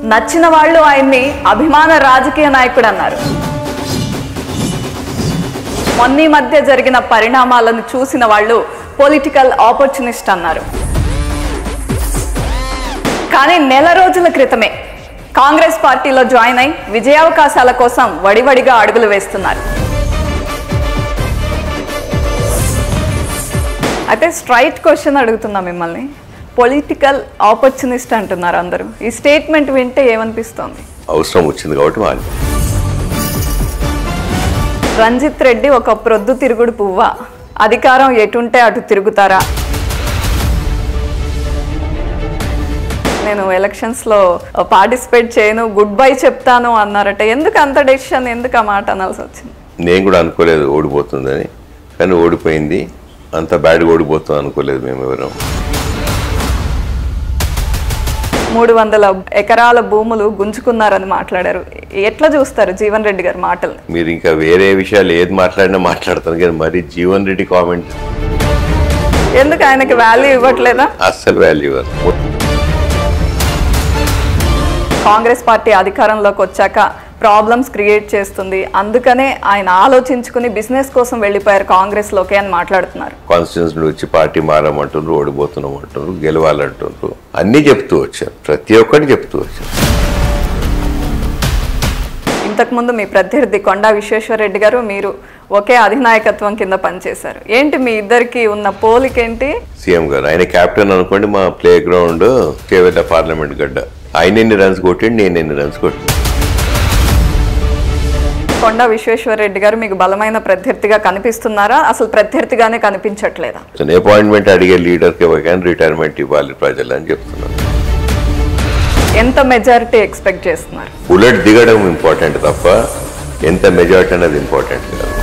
నచ్చిన వాళ్ళు ఆయన్ని అభిమాన రాజకీయ నాయకుడు అన్నారు మొన్న ఈ మధ్య జరిగిన పరిణామాలను చూసిన వాళ్ళు పొలిటికల్ ఆపర్చునిస్ట్ అన్నారు కానీ నెల రోజుల క్రితమే కాంగ్రెస్ పార్టీలో జాయిన్ అయి విజయావకాశాల కోసం వడివడిగా అడుగులు వేస్తున్నారు అయితే స్ట్రైట్ క్వశ్చన్ అడుగుతున్నా మిమ్మల్ని పొలిటికల్ ఆపర్చునిస్ట్ అంటున్నారు అందరూ ఈ స్టేట్మెంట్ వింటే ఏమనిపిస్తోంది అవసరం వచ్చింది కాబట్టి మాది రంజిత్ రెడ్డి ఒక ప్రొద్దు తిరుగుడు పువ్వ అధికారం ఎటుంటే అటు తిరుగుతారా నేను ఎలక్షన్స్లో పార్టిసిపేట్ చేయను గుడ్ బై చెప్తాను అన్నారట ఎందుకు అంత డెసిషన్ ఎందుకు ఆ మాట అనాల్సి వచ్చింది నేను కూడా అనుకోలేదు ఓడిపోతుందని కానీ ఓడిపోయింది అంత బ్యాడ్గా ఓడిపోతుంది అనుకోలేదు మేము ఎవరం మూడు వందల ఎకరాల భూములు గుంజుకున్నారని మాట్లాడారు ఎట్లా చూస్తారు జీవన్ రెడ్డి గారి మాటలు మీరు ఇంకా వేరే విషయాలు ఏది మాట్లాడినా మాట్లాడతాను కానీ మరి జీవన్ రెడ్డి కామెంట్ ఎందుకు ఆయనకి వాల్యూ ఇవ్వట్లేదా అస్సలు వాల్యూ కాంగ్రెస్ పార్టీ అధికారంలోకి వచ్చాక ప్రాబ్లమ్స్ క్రియేట్ చేస్తుంది అందుకనే ఆయన ఆలోచించుకుని బిజినెస్ కోసం వెళ్ళిపోయారు కాంగ్రెస్లోకి అని మాట్లాడుతున్నారు కాన్స్టిట్యూన్స్ వచ్చి పార్టీ మారమంటున్నారు ఓడిపోతున్నాం అంటున్నారు గెలవాలంటున్నారు అన్నీ చెప్తూ వచ్చారు ప్రతి ఒక్కటి చెప్తూ వచ్చారు ఇంతకుముందు మీ ప్రత్యర్థి కొండా విశ్వేశ్వరరెడ్డి గారు మీరు ఒకే అధినాయకత్వం కింద పనిచేశారు ఏంటి మీ ఇద్దరికి ఉన్న పోలికేంటి సీఎం గారు ఆయన కెప్టెన్ అనుకోండి మా ప్లే గ్రౌండ్ చేవెళ్ళ పార్లమెంట్ గడ్డ ఆయన ఎన్ని రన్స్ కొట్టిండు నేను ఎన్ని రన్స్ కొట్టిండు కొండా విశ్వేశ్వరరెడ్డి గారు మీకు బలమైన ప్రత్యర్థిగా కనిపిస్తున్నారా అసలు ప్రత్యర్థిగానే కనిపించట్లేదా అపాయింట్మెంట్ అడిగే లీడర్కి ఎవరికైనా రిటైర్మెంట్ ఇవ్వాలి ప్రజలు అని చెప్తున్నాను ఎంత మెజారిటీ ఎక్స్పెక్ట్ చేస్తున్నారు బుల్లెట్ దిగడం ఇంపార్టెంట్ తప్ప ఎంత మెజార్టీ అనేది ఇంపార్టెంట్ కాదు